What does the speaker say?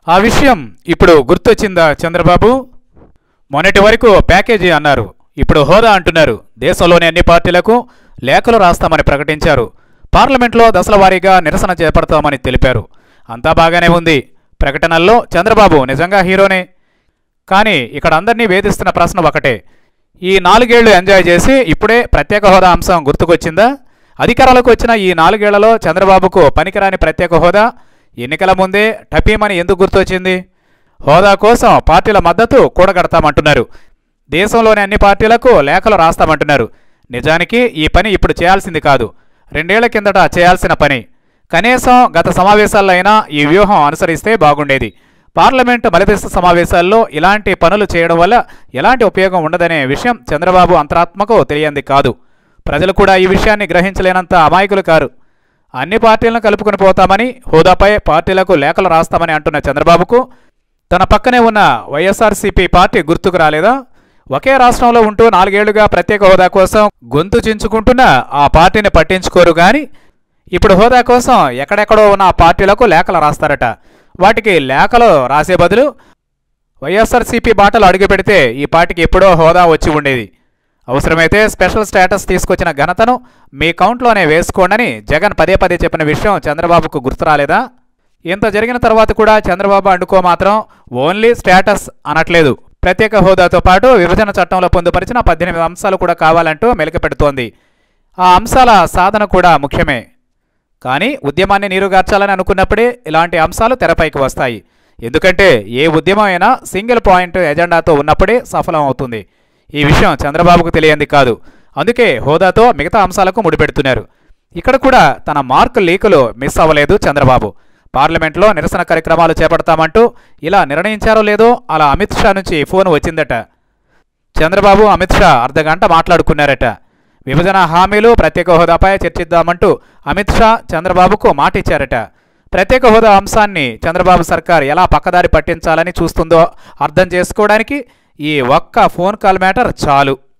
ఆ విషయం ఇప్పుడు గుర్తొచ్చిందా చంద్రబాబు మొన్నటి వరకు ప్యాకేజీ అన్నారు ఇప్పుడు హోదా అంటున్నారు దేశంలోని అన్ని పార్టీలకు లేఖలు రాస్తామని ప్రకటించారు పార్లమెంట్లో దశల వారీగా నిరసన చేపడతామని తెలిపారు అంతా బాగానే ఉంది ప్రకటనల్లో చంద్రబాబు నిజంగా హీరోనే కానీ ఇక్కడ అందరినీ వేధిస్తున్న ప్రశ్న ఒకటే ఈ నాలుగేళ్లు ఎంజాయ్ చేసి ఇప్పుడే ప్రత్యేక హోదా అంశం గుర్తుకొచ్చిందా అధికారాలకు వచ్చిన ఈ నాలుగేళ్లలో చంద్రబాబుకు పనికిరాని ప్రత్యేక హోదా ఎన్నికల ముందే టపీమని ఎందుకు గుర్తొచ్చింది హోదా కోసం పార్టీల మద్దతు కూడగడతామంటున్నారు దేశంలోని అన్ని పార్టీలకు లేఖలు రాస్తామంటున్నారు నిజానికి ఈ పని ఇప్పుడు చేయాల్సింది కాదు రెండేళ్ల కిందట చేయాల్సిన పని కనీసం గత సమావేశాల్లో అయినా ఈ వ్యూహం అనుసరిస్తే బాగుండేది పార్లమెంటు మలిదశ సమావేశాల్లో ఇలాంటి పనులు చేయడం వల్ల ఎలాంటి ఉపయోగం ఉండదనే విషయం చంద్రబాబు అంతరాత్మకు తెలియంది కాదు ప్రజలు కూడా ఈ విషయాన్ని గ్రహించలేనంత అమాయకులు కారు అన్ని పార్టీలను కలుపుకొని పోతామని హోదాపై పార్టీలకు లేఖలు రాస్తామని అంటున్న చంద్రబాబుకు తన పక్కనే ఉన్న వైఎస్ఆర్సీపీ పార్టీ గుర్తుకు రాలేదా ఒకే రాష్ట్రంలో ఉంటూ నాలుగేళ్లుగా ప్రత్యేక హోదా కోసం గొంతు చించుకుంటున్న ఆ పార్టీని పట్టించుకోరు గాని ఇప్పుడు హోదా కోసం ఎక్కడెక్కడో ఉన్న ఆ పార్టీలకు లేఖలు రాస్తారట వాటికి లేఖలు రాసే బదులు వైఎస్ఆర్సీపీ బాటలు అడుగుపెడితే ఈ పార్టీకి ఎప్పుడో హోదా వచ్చి ఉండేది అవసరమైతే స్పెషల్ స్టేటస్ తీసుకొచ్చిన ఘనతను మీ కౌంట్లోనే వేసుకోండని జగన్ పదే పదే చెప్పిన విషయం చంద్రబాబుకు గుర్తు రాలేదా ఇంత జరిగిన తర్వాత కూడా చంద్రబాబు అండుకో మాత్రం ఓన్లీ స్టేటస్ అనట్లేదు ప్రత్యేక హోదాతో పాటు విభజన చట్టంలో పొందుపరిచిన పద్దెనిమిది అంశాలు కూడా కావాలంటూ మెలిక పెడుతోంది ఆ అంశాల సాధన కూడా ముఖ్యమే కానీ ఉద్యమాన్ని నీరుగార్చాలని అనుకున్నప్పుడే ఇలాంటి అంశాలు తెరపైకి వస్తాయి ఎందుకంటే ఏ ఉద్యమం అయినా సింగిల్ పాయింట్ ఎజెండాతో ఉన్నప్పుడే సఫలం అవుతుంది ఈ విషయం చంద్రబాబుకు తెలియంది కాదు అందుకే హోదాతో మిగతా అంశాలకు ముడిపెడుతున్నారు ఇక్కడ కూడా తన మార్క్ లీకులు మిస్ అవ్వలేదు చంద్రబాబు పార్లమెంట్లో నిరసన కార్యక్రమాలు చేపడతామంటూ ఇలా నిర్ణయించారో లేదో అలా అమిత్ షా నుంచి ఫోన్ వచ్చిందట చంద్రబాబు అమిత్ షా అర్ధగంట మాట్లాడుకున్నారట విభజన హామీలు ప్రత్యేక హోదాపై చర్చిద్దామంటూ అమిత్ షా చంద్రబాబుకు మాట ఇచ్చారట ప్రత్యేక హోదా అంశాన్ని చంద్రబాబు సర్కార్ ఎలా పక్కదారి పట్టించాలని చూస్తుందో అర్థం చేసుకోవడానికి ఈ ఒక్క ఫోన్ కాల్ మ్యాటర్ చాలు